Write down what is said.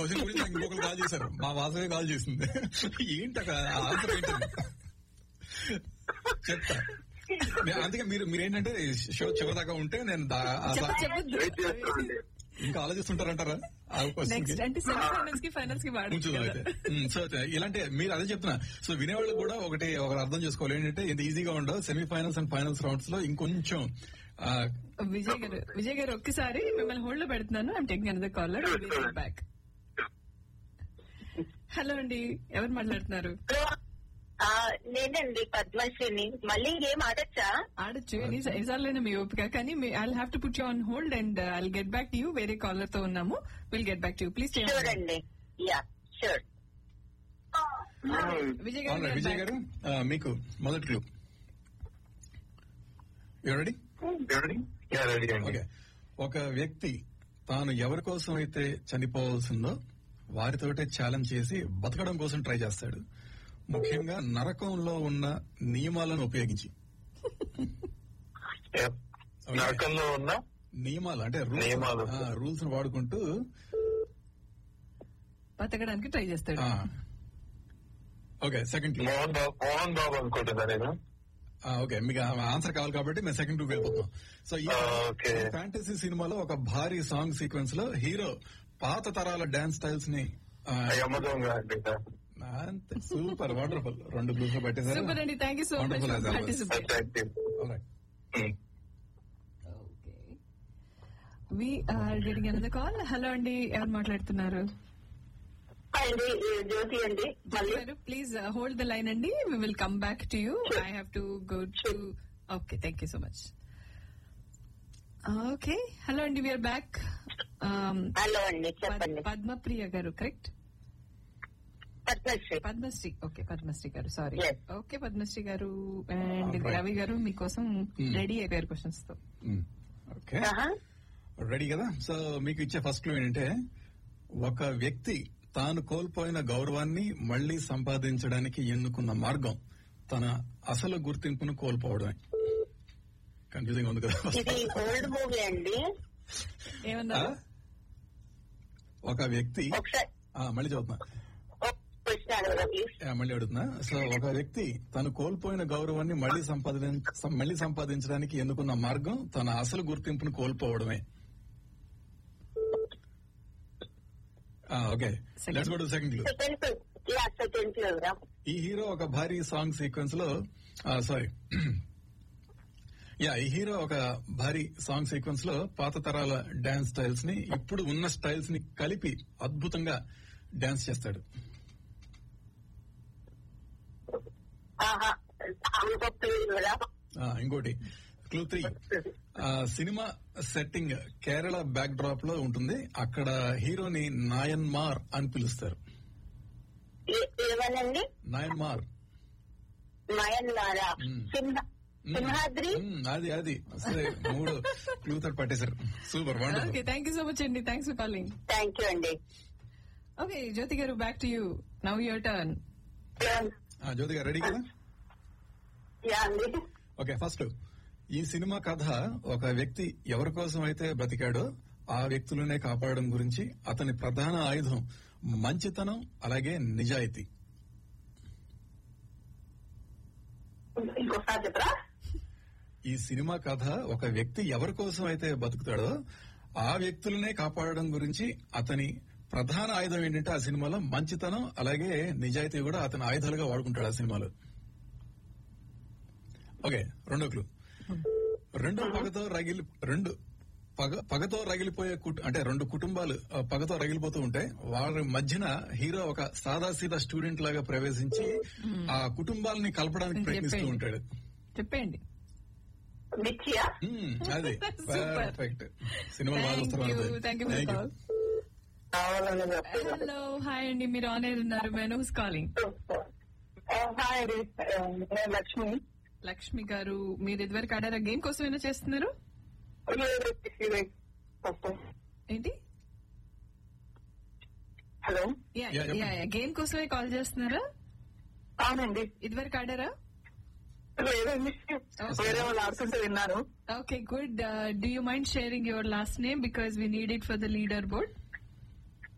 Question గురించి నాకు ఇంకొకరు కాల్ చేశారు మా వాసవే కాల్ చేసింది ఏంటి అక్కడ ఆన్సర్ ఏంటి చెప్తా నే- అందుకే మీరు మీరేంటంటే షో చివరిదాకా ఉంటే నేను దా- ఆ చెప్ప సా- చెప్పొద్దు వెయిట్ చేస్తామండి ఇంకా ఆలోచిస్తుంటారంటారా ఆ క్వశ్చన్ నెక్స్ట్ అంటే సెమీఫైనల్స్ కి ఫైనల్స్ కి వాడచ్చు ఉంచుదాం అయితే ఉమ్, సో అయితే ఇలాంటి మీరు అదే చెప్తున్నా సో వినేవాళ్ళు కూడా ఒకటి ఒకరు అర్థం చేసుకోవాలి ఏంటంటే ఇంత ఈజీగా ఉండవు సెమీఫైనల్స్ అండ్ ఫైనల్స్ రౌండ్స్ లో ఇంకొంచెం ఆ, విజయ్ గారు విజయ్ గారు ఒక్కసారి మిమ్మల్ని హోల్డ్ లో పెడుతున్నాను I'm taking another caller back hello అండి ఎవరు మాట్లాడుతున్నారు ఆ, నేనండి పద్మశ్రీని మళ్ళీ ఇంకేం ఆడచ్చా ఆడొచ్చు ఎన్ని ఎన్నిసార్లైనా మీ ఓపిక కానీ I have to put you on hold and I'll get back to you వేరే కాలర్ తో ఉన్నాము will get back to you please sure అండి యా షూర్ విజయ్ అవునా, గారు విజయ్ గారు ఆ, మీకు మొదటి క్లూ రెడీ యా రెడీ అండి ఓకే ఒక వ్యక్తి తాను ఎవరి కోసం అయితే చనిపోవాల్సిందో వారితోటే ఛాలెంజ్ చేసి బతకడం కోసం ట్రై చేస్తాడు ముఖ్యంగా నరకంలో ఉన్న నియమాలను ఉపయోగించి Yeah. నరకంలో ఉన్న నియమాలు అంటే నియమాలు. రూల్స్ వాడుకుంటూ బతకడానికి ట్రై చేస్తాడు ఆ, okay second clue Mohan Babu Mohan Babu అనుకుంటున్నా నేను ఓకే మీకు ఆన్సర్ కావాలి కాబట్టి మేము సెకండ్ టూ వెళ్ళిపోతున్నాం సో ఈ ఆ, ఓకే. ఫ్యాంటసీ సినిమాలో ఒక భారీ సాంగ్ సీక్వెన్స్ లో హీరో పాత తరాల డాన్స్ స్టైల్స్ ని ఆ, యమదొంగ అండి అంతే సూపర్ వండర్ఫుల్ రెండు గ్రూప్స్ లో పెట్టేశారు సూపర్ అండి thank you so much Wonderful as always. Participate thank you Alright. We are getting another call hello అండి ఎవరు మాట్లాడుతున్నారు అండి జ్యోతి అండి మళ్ళీ ప్లీజ్ హోల్డ్ ద లైన్ అండి we will come back to you I have to go to okay thank you so much okay hello అండి we are back hello అండి చెప్పండి Padmapriya garu correct Padmashri Padmashri okay Padmashri garu sorry Yes. Okay Padmashri గారు అండ్ Alright. రవి గారు మీకోసం ready అయిపోయారు questions తో okay ఆహా. Ready కదా సో మీకు ఇచ్చే ఫస్ట్ క్లూ ఏంటంటే ఒక వ్యక్తి తాను కోల్పోయిన గౌరవాన్ని మళ్లీ సంపాదించడానికి ఎన్నుకున్న మార్గం తన అసలు గుర్తింపును కోల్పోవడమే కన్ఫ్యూజింగ్ ఉంది కదా ఇది ఓల్డ్ మూవీ అండి ఆ? ఏమన్నారు ఒక వ్యక్తి ఒకసారి ఆ, మళ్ళీ చదువుతున్నా క్వశ్చన్ అడగదా ప్లీజ్ ఆ, మళ్ళీ అడుగుతున్నా సో ఒక వ్యక్తి తను కోల్పోయిన గౌరవాన్ని మళ్లీ సంపాదించ మళ్లీ సంపాదించడానికి ఎన్నుకున్న మార్గం తన అసలు గుర్తింపును కోల్పోవడమే ఆ, okay Second. Let's go to second clue second yeah second close ఈ హీరో ఒక భారీ సాంగ్ సీక్వెన్స్ లో సారీ యా ఈ హీరో ఒక భారీ సాంగ్ సీక్వెన్స్ లో పాత తరాల డాన్స్ స్టైల్స్ ని ఇప్పుడు ఉన్న స్టైల్స్ ని కలిపి అద్భుతంగా డాన్స్ చేస్తాడు ఆహా ఇంకో ప్లీజ్ కదా ఆ, ఇంకోటి clue three cinema setting Kerala backdrop లో ఉంటుంది అక్కడ హీరోని నాయన్మార్ అని పిలుస్తారు ఏ- ఏమనండి నాయన్మార్ మయన్మారా మ్మ్. సింహ సింహాద్రి మ్మ్, అది అది సరే మూడు క్లూ తో పట్టేశారు super okay wonderful thank you so much అండి thanks for calling thank you అండి okay Jyothi garu back to you now your turn Jyothi garu ready కదా యా అండి ఓకే ఫస్ట్ ఈ సినిమా కథ ఒక వ్యక్తి ఎవరి కోసం అయితే బ్రతికాడో ఆ వ్యక్తులనే కాపాడడం గురించి అతని ప్రధాన ఆయుధం మంచితనం అలాగే నిజాయితీ ఇంకోసారి చెప్పరా ఈ సినిమా కథ ఒక వ్యక్తి ఎవరి కోసం అయితే బతుకుతాడో ఆ వ్యక్తులనే కాపాడడం గురించి అతని ప్రధాన ఆయుధం ఏంటంటే ఆ సినిమాలో మంచితనం అలాగే నిజాయితీ కూడా అతని ఆయుధాలుగా వాడుకుంటాడు ఆ సినిమాలో ఓకే రెండో క్లూ రెండు పగతో రగిలి రెండు పగ పగతో రగిలిపోయే కుట్ అంటే రెండు కుటుంబాలు ఆ, పగతో రగిలిపోతూ ఉంటాయి వారి మధ్యన హీరో ఒక సాదాసీదా స్టూడెంట్ లాగా ప్రవేశించి ఆ కుటుంబాలని కలపడానికి ప్రయత్నిస్తూ చెప్పండి. ఉంటాడు చెప్పండి మిర్చియా మ్మ్, అది Super. పర్ఫెక్ట్ సినిమా బాగా థ్యాంక్ యూ వస్తున్నారు థ్యాంక్ యూ ఫర్ కాల్ కావాలని చెప్పలేదు హలో హాయ్ అండి మీరు ఆన్ ఎయిర్ ఉన్నారు మేను హూస్ కాలింగ్ హాయ్ అండి నేను లక్ష్మి లక్ష్మి గారు మీరు ఇదివరకు ఆడారా గేమ్ కోసం ఏమైనా చేస్తున్నారు ఏంటి హలో యా Yeah, చెప్పండి. యా యా గేమ్ కోసమే కాల్ చేస్తున్నారా అవునండి ఇదివరకు ఆడారా లేదండి వేరే వాళ్ళు ఆడుతుంటే విన్నాను okay good do you mind sharing your last name because we need it for the leader board